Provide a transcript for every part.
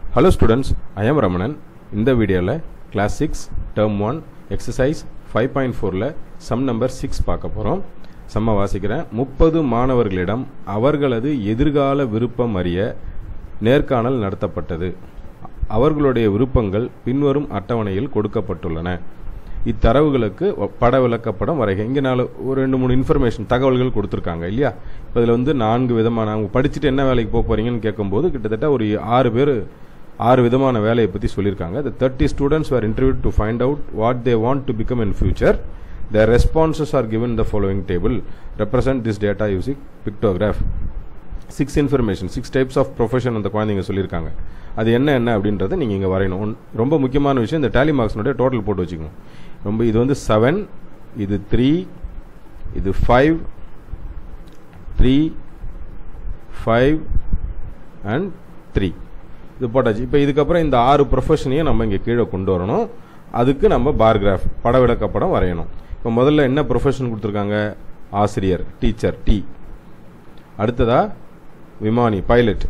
hello students I am Ramanan இந்த வீடியோவில் class six term one exercise five point ஃபோரில் sum number six பார்க்க போகிறோம் செம்ம வாசிக்கிறேன் முப்பது மாணவர்களிடம் அவர்களது எதிர்கால விருப்பம் அறிய நேர்காணல் நடத்தப்பட்டது அவர்களுடைய விருப்பங்கள் பின்வரும் அட்டவணையில் கொடுக்கப்பட்டுள்ளன இத்தரவுகளுக்கு ஒ- பட விளக்கப்படம் வரைக இங்கே நாலு ஒரு ரெண்டு மூணு இன்ஃபர்மேஷன் தகவல்கள் கொடுத்துருக்காங்க இல்லையா இப்போ இதில் வந்து நான்கு விதமான அவங்க படிச்சுட்டு என்ன வேலைக்கு போக போறீங்கன்னு கேட்கும்போது கிட்டத்தட்ட ஒரு ஆறு பேர் ஆறு விதமான வேலையை பற்றி சொல்லியிருக்காங்க the thirty students were interviewed to find out what they want to become in future their responses are given in the following table represent this data using pictograph six information six types of profession அந்த குழந்தைங்க சொல்லியிருக்காங்க அது என்ன என்ன அப்படின்றத நீங்கள் இங்கே வரையணும் ஒன்- ரொம்ப முக்கியமான விஷயம் இந்த டேலி மார்க்ஸ்னுடைய டோட்டல் போட்டு வச்சுக்கணும் ரொம்ப இது வந்து செவன் இது த்ரீ இது five three five and three இது போட்டாச்சு இப்போ இதுக்கப்புறம் இந்த ஆறு ப்ரொஃபஷனையும் நம்ம இங்கே கீழே கொண்டு வரணும் அதுக்கு நம்ம பார் கிராஃப் பட விளக்கப்படம் வரையணும் இப்போ முதல்ல என்ன ப்ரொஃபஷன் கொடுத்துருக்காங்க ஆசிரியர் டீச்சர் டி அடுத்ததா விமானி பைலட்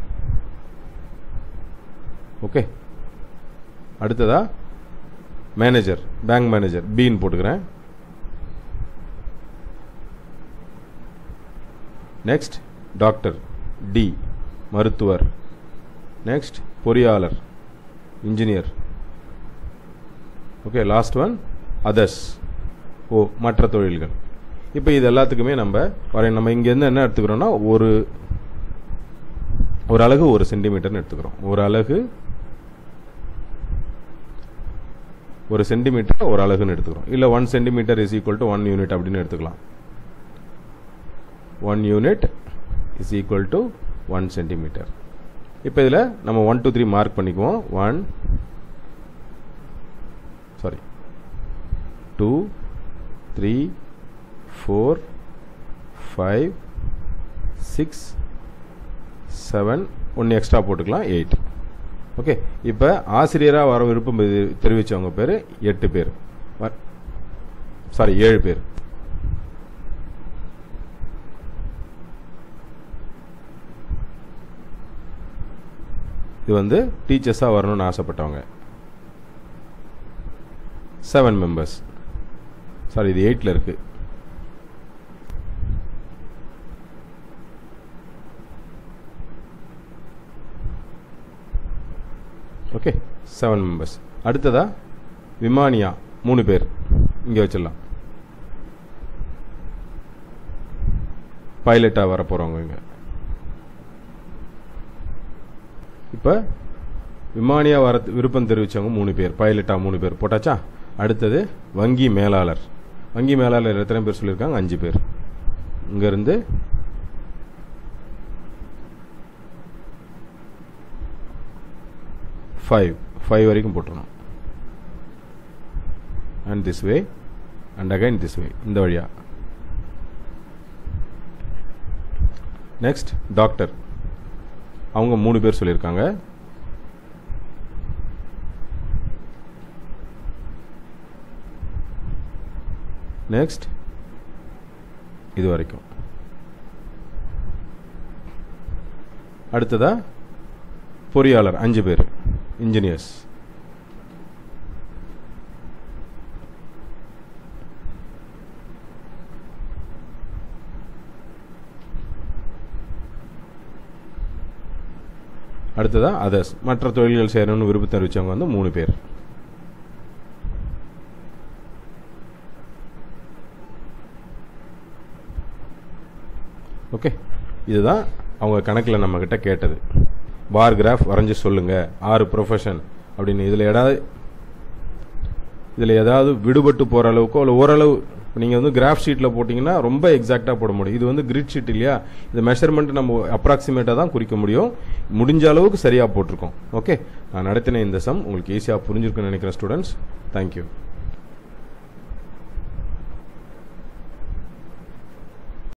ஓகே அடுத்ததா மேனேஜர் பேங்க் மேனேஜர் பின்னு போட்டுக்கிறேன் நெக்ஸ்ட் டாக்டர் டி மருத்துவர் நெக்ஸ்ட் பொறியாளர் engineer okay last one others O மற்ற தொழில்கள் இப்போ இது எல்லாத்துக்குமே நம்ம வரை நம்ம இங்கேருந்து என்ன எடுத்துக்கிறோம்னா ஒரு ஒரு அலகு ஒரு சென்டிமீட்டர்னு எடுத்துக்கிறோம் ஒரு அலகு ஒரு சென்டிமீட்டர் ஒரு அலகுன்னு எடுத்துக்கிறோம் இல்லை one centimetre is equal to one unit அப்படின்னு எடுத்துக்கலாம் one unit is equal to one centimetre இப்போ இதில் நம்ம ஒன் டூ த்ரீ மார்க் பண்ணிக்குவோம் one sorry two three four five six seven ஒன்று எக்ஸ்ட்ரா போட்டுக்கலாம் எயிட் ஓகே இப்போ ஆசிரியராக வர விருப்பம் தெரி- தெரிவிச்சவங்க பேர் எட்டு பேர் சாரி ஏழு பேர் இது வந்து டீச்சர்ஸாக வரணும்னு ஆசைப்பட்டவங்க செவன் மெம்பர்ஸ் சாரி இது எயிட்டில் இருக்கு ஓகே செவன் மெம்பர்ஸ் அடுத்ததா விமானியா மூணு பேர் இங்கே வச்சிடலாம் பைலட்டாக வர போகிறவங்க இங்கே இப்போ விமானியா வர விருப்பம் தெரிவிச்சவங்க மூணு பேர் பைலட்டா மூணு பேர் போட்டாச்சா அடுத்தது வங்கி மேலாளர் வங்கி மேலாளர் எத்தனை பேர் சொல்லியிருக்காங்க அஞ்சு பேர் இங்கேருந்து ஃபைவ் ஃபைவ் வரைக்கும் போட்டுருணும் and this way and again this way இந்த வழியா நெக்ஸ்ட் டாக்டர் அவங்க மூணு பேர் சொல்லியிருக்காங்க நெக்ஸ்ட் இது வரைக்கும் அடுத்ததா பொறியாளர் அஞ்சு பேர் இன்ஜினியர்ஸ் அடுத்ததா அதர்ஸ் மற்ற தொழில்கள் செய்யணும்னு விருப்பம் தெரிவிச்சவங்க வந்து மூணு பேர் ஓகே இதுதான் அவங்க கணக்கில் நம்ம கிட்ட கேட்டது பார் கிராஃப் வரைஞ்சி சொல்லுங்க ஆறு ப்ரொஃபஷன் அப்படின்னு இதில் ஏதாவது இதில் ஏதாவது விடுபட்டு போகிற அளவுக்கோ இல்லை ஓரளவு நீங்கள் வந்து கிராஃப் ஷீட்டில் போட்டிங்கன்னா ரொம்ப எக்ஸாக்டாக போட முடியும் இது வந்து கிரிட் ஷீட் இல்லையா இது மெஷர்மெண்ட் நம்ம அப்ராக்சிமேட்டாக தான் குறிக்க முடியும் முடிஞ்ச அளவுக்கு சரியாக போட்டிருக்கோம் ஓகே நான் நடத்தின இந்த சம் உங்களுக்கு ஈஸியாக புரிஞ்சிருக்குன்னு நினைக்கிறேன் ஸ்டூடெண்ட்ஸ் தேங்க்யூ